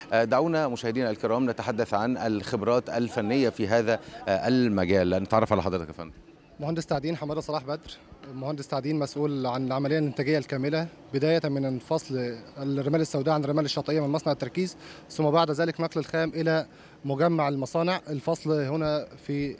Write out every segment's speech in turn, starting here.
دعونا مشاهدينا الكرام نتحدث عن الخبرات الفنية في هذا المجال نتعرف على حضرتك يا فندم مهندس تعدين حماده صلاح بدر مهندس تعدين مسؤول عن العمليه الانتاجيه الكامله بدايه من الفصل الرمال السوداء عن الرمال الشاطئيه من مصنع التركيز ثم بعد ذلك نقل الخام الى مجمع المصانع الفصل هنا في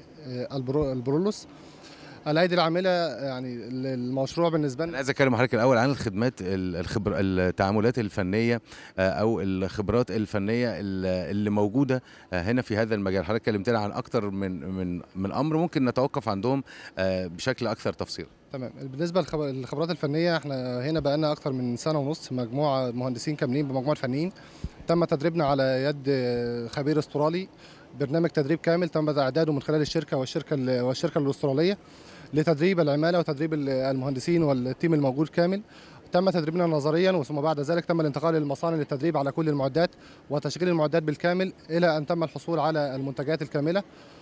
البرولوس الايدي العامله يعني المشروع بالنسبه انا لنا عايز اتكلم مع حضرتك الاول عن الخدمات الخبر التعاملات الفنيه او الخبرات الفنيه اللي موجوده هنا في هذا المجال حضرتك كلمتنا عن اكتر من من من امر ممكن نتوقف عندهم بشكل اكثر تفصيل تمام بالنسبه للخبرات الفنيه احنا هنا بقى لنا اكتر من سنه ونص مجموعه مهندسين كاملين بمجموعه فنيين تم تدريبنا على يد خبير استرالي برنامج تدريب كامل تم اعداده من خلال الشركه والشركه والشركه الاستراليه لتدريب العماله وتدريب المهندسين والتيم الموجود كامل تم تدريبنا نظريا وثم بعد ذلك تم الانتقال للمصانع للتدريب على كل المعدات وتشغيل المعدات بالكامل الى ان تم الحصول على المنتجات الكامله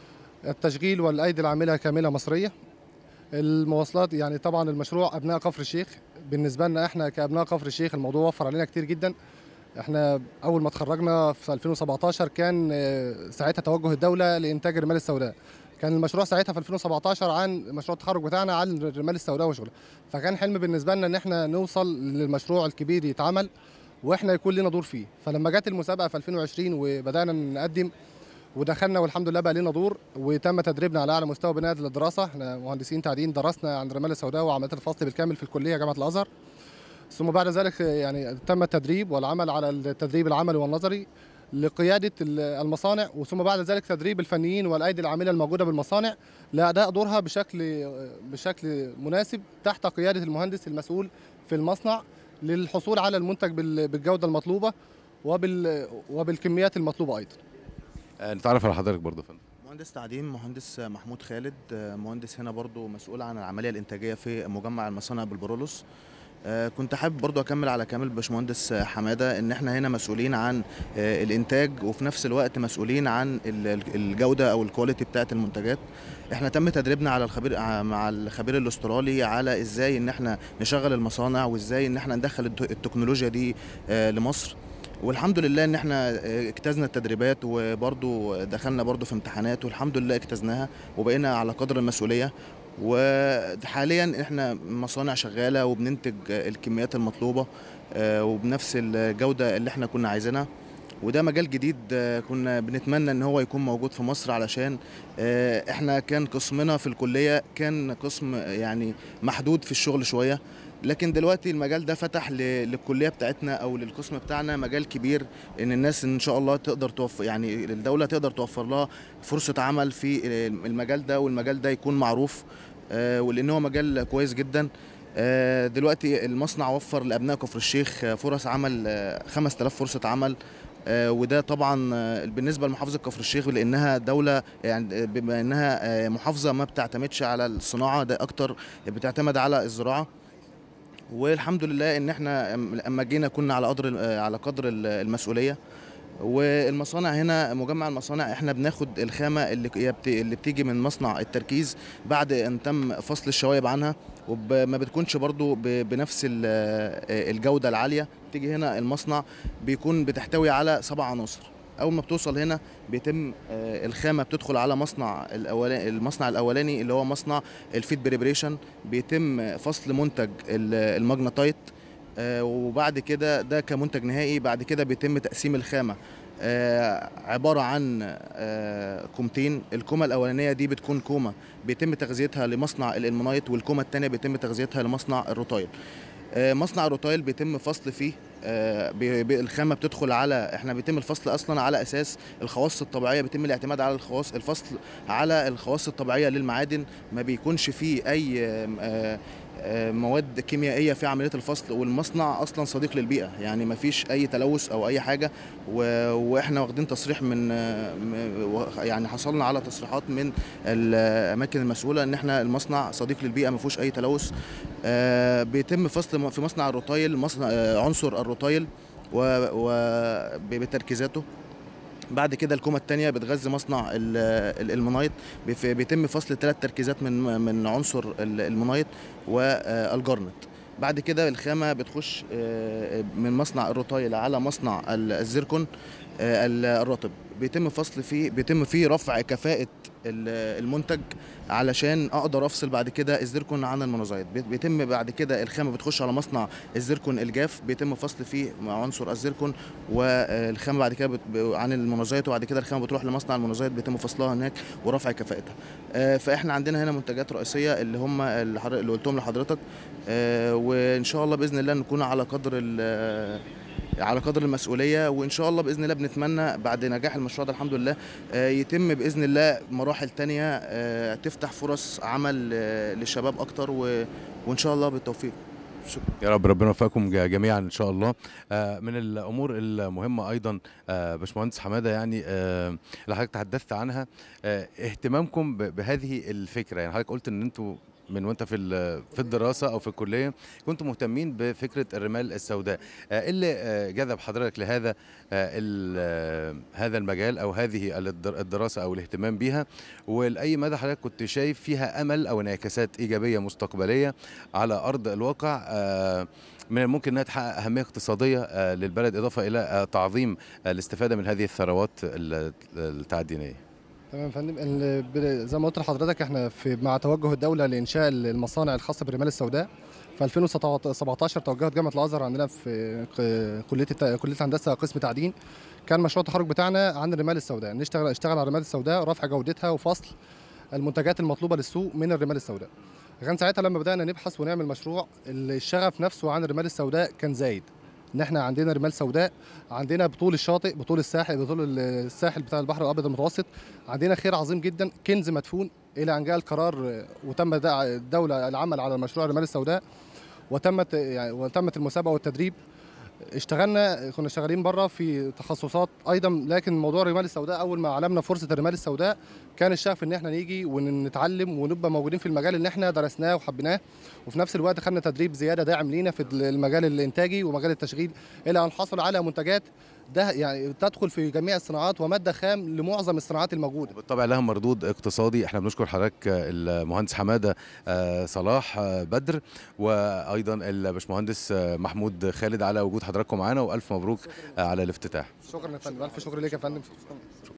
التشغيل والايدي العامله كامله مصريه المواصلات يعني طبعا المشروع ابناء كفر الشيخ بالنسبه لنا احنا كابناء كفر الشيخ الموضوع وفر علينا كتير جدا احنا اول ما اتخرجنا في 2017 كان ساعتها توجه الدوله لانتاج الرمال السوداء كان المشروع ساعتها في 2017 عن مشروع التخرج بتاعنا عن الرمال السوداء وشغلها فكان حلم بالنسبه لنا ان احنا نوصل للمشروع الكبير يتعمل واحنا يكون لنا دور فيه فلما جت المسابقه في 2020 وبدانا نقدم ودخلنا والحمد لله بقى لنا دور وتم تدريبنا على اعلى مستوى بناء للدراسه احنا مهندسين تعدين درسنا عن الرمال السوداء وعمليات الفصل بالكامل في الكليه جامعه الازهر ثم بعد ذلك يعني تم التدريب والعمل على التدريب العملي والنظري لقياده المصانع وثم بعد ذلك تدريب الفنيين والايدي العامله الموجوده بالمصانع لاداء دورها بشكل بشكل مناسب تحت قياده المهندس المسؤول في المصنع للحصول على المنتج بالجوده المطلوبه وبال وبالكميات المطلوبه ايضا. نتعرف على حضرتك برضه يا فندم. مهندس تعدين مهندس محمود خالد مهندس هنا برضه مسؤول عن العمليه الانتاجيه في مجمع المصانع بالبرولوس. كنت حابب برضو اكمل على كامل باشمهندس حماده ان احنا هنا مسؤولين عن الانتاج وفي نفس الوقت مسؤولين عن الجوده او الكواليتي بتاعه المنتجات احنا تم تدريبنا على الخبير مع الخبير الاسترالي على ازاي ان احنا نشغل المصانع وازاي ان احنا ندخل التكنولوجيا دي لمصر والحمد لله ان احنا اجتزنا التدريبات وبرضو دخلنا برضو في امتحانات والحمد لله اجتزناها وبقينا على قدر المسؤوليه وحاليا احنا مصانع شغاله وبننتج الكميات المطلوبه وبنفس الجوده اللي احنا كنا عايزينها وده مجال جديد كنا بنتمنى ان هو يكون موجود في مصر علشان احنا كان قسمنا في الكليه كان قسم يعني محدود في الشغل شويه لكن دلوقتي المجال ده فتح للكليه بتاعتنا او للقسم بتاعنا مجال كبير ان الناس ان شاء الله تقدر توفر يعني الدوله تقدر توفر لها فرصه عمل في المجال ده والمجال ده يكون معروف ولان هو مجال كويس جدا دلوقتي المصنع وفر لابناء كفر الشيخ فرص عمل 5000 فرصه عمل وده طبعا بالنسبه لمحافظه كفر الشيخ لانها دوله يعني بما انها محافظه ما بتعتمدش على الصناعه ده اكتر بتعتمد على الزراعه والحمد لله ان احنا اما جينا كنا على قدر على قدر المسؤوليه والمصانع هنا مجمع المصانع احنا بناخد الخامه اللي اللي بتيجي من مصنع التركيز بعد ان تم فصل الشوايب عنها وما بتكونش برضو بنفس الجوده العاليه تيجي هنا المصنع بيكون بتحتوي على سبع عناصر اول ما بتوصل هنا بيتم الخامه بتدخل على مصنع الاولاني المصنع الاولاني اللي هو مصنع الفيد بريبريشن بيتم فصل منتج الماجنتايت وبعد كده ده كمنتج نهائي بعد كده بيتم تقسيم الخامه عباره عن كومتين الكومه الاولانيه دي بتكون كومه بيتم تغذيتها لمصنع الالمونايت والكومه الثانيه بيتم تغذيتها لمصنع الروتايل مصنع الروتايل بيتم فصل فيه الخامه بتدخل على احنا بيتم الفصل اصلا على اساس الخواص الطبيعيه بيتم الاعتماد على الخواص الفصل على الخواص الطبيعيه للمعادن ما بيكونش فيه اي مواد كيميائيه في عمليه الفصل والمصنع اصلا صديق للبيئه يعني ما فيش اي تلوث او اي حاجه واحنا واخدين تصريح من يعني حصلنا على تصريحات من الاماكن المسؤوله ان احنا المصنع صديق للبيئه ما فيهوش اي تلوث بيتم فصل في مصنع الروتايل مصنع عنصر الروتايل وبتركيزاته بعد كده الكومه الثانيه بتغذي مصنع المونايت بيتم فصل ثلاث تركيزات من من عنصر المونايت والجرنت بعد كده الخامه بتخش من مصنع الروتايل على مصنع الزيركون آه، ال- الرطب بيتم فصل فيه بيتم فيه رفع كفاءة ال- المنتج علشان اقدر افصل بعد كده الزيركون عن المونوزايت بي- بيتم بعد كده الخامه بتخش على مصنع الزيركون الجاف بيتم فصل فيه مع عنصر الزيركون والخامه بعد كده بت- ب- عن المونوزايت وبعد كده الخامه بتروح لمصنع المونوزايت بيتم فصلها هناك ورفع كفاءتها آه، فاحنا عندنا هنا منتجات رئيسيه اللي هم اللي حضر- اللي قلتهم لحضرتك آه، وان شاء الله باذن الله نكون على قدر ال- على قدر المسؤوليه وان شاء الله باذن الله بنتمنى بعد نجاح المشروع ده الحمد لله آه، يتم باذن الله مراحل تانية آه، تفتح فرص عمل آه، للشباب اكتر و- وان شاء الله بالتوفيق شكرا يا رب ربنا يوفقكم ج- جميعا ان شاء الله آه، من الامور المهمه ايضا آه، باشمهندس حماده يعني آه، اللي حضرتك تحدثت عنها آه، اهتمامكم ب- بهذه الفكره يعني حضرتك قلت ان انتوا من وانت في ال- في الدراسه او في الكليه كنتوا مهتمين بفكره الرمال السوداء آه، إيه اللي آه، جذب حضرتك لهذا آه، ال- آه، هذا المجال او هذه الدر- الدراسه او الاهتمام بيها ولاي مدى حضرتك كنت شايف فيها امل او انعكاسات ايجابيه مستقبليه على ارض الواقع آه، من الممكن انها تحقق اهميه اقتصاديه آه، للبلد اضافه الى آه، تعظيم آه، الاستفاده من هذه الثروات ال- التعدينيه. تمام يا فندم ال- ب- زي ما قلت لحضرتك احنا في مع توجه الدوله لانشاء المصانع الخاصه بالرمال السوداء في 2017 توجهت جامعه الازهر عندنا في ق- كليه الت- كليه الهندسه قسم تعدين كان مشروع التخرج بتاعنا عن الرمال السوداء نشتغل اشتغل على الرمال السوداء رفع جودتها وفصل المنتجات المطلوبه للسوق من الرمال السوداء كان ساعتها لما بدانا نبحث ونعمل مشروع الشغف نفسه عن الرمال السوداء كان زايد ان احنا عندنا رمال سوداء عندنا بطول الشاطئ بطول الساحل بطول الساحل بتاع البحر الابيض المتوسط عندنا خير عظيم جدا كنز مدفون الى ان جاء القرار آه، وتم دع- الدوله العمل على مشروع الرمال السوداء وتمت يعني وتمت المسابقه والتدريب اشتغلنا كنا شغالين بره في تخصصات ايضا لكن موضوع الرمال السوداء اول ما علمنا فرصه الرمال السوداء كان الشغف ان احنا نيجي ونتعلم ونبقى موجودين في المجال اللي احنا درسناه وحبيناه وفي نفس الوقت خدنا تدريب زياده داعم لينا في المجال الانتاجي ومجال التشغيل الى ان حصل على منتجات ده يعني تدخل في جميع الصناعات وماده خام لمعظم الصناعات الموجوده بالطبع لها مردود اقتصادي احنا بنشكر حضرتك آه، المهندس حماده آه، صلاح آه، بدر وايضا الباشمهندس آه، محمود خالد على وجود حضراتكم معانا والف مبروك آه، على الافتتاح. شكرا يا فندم الف شكر ليك يا فندم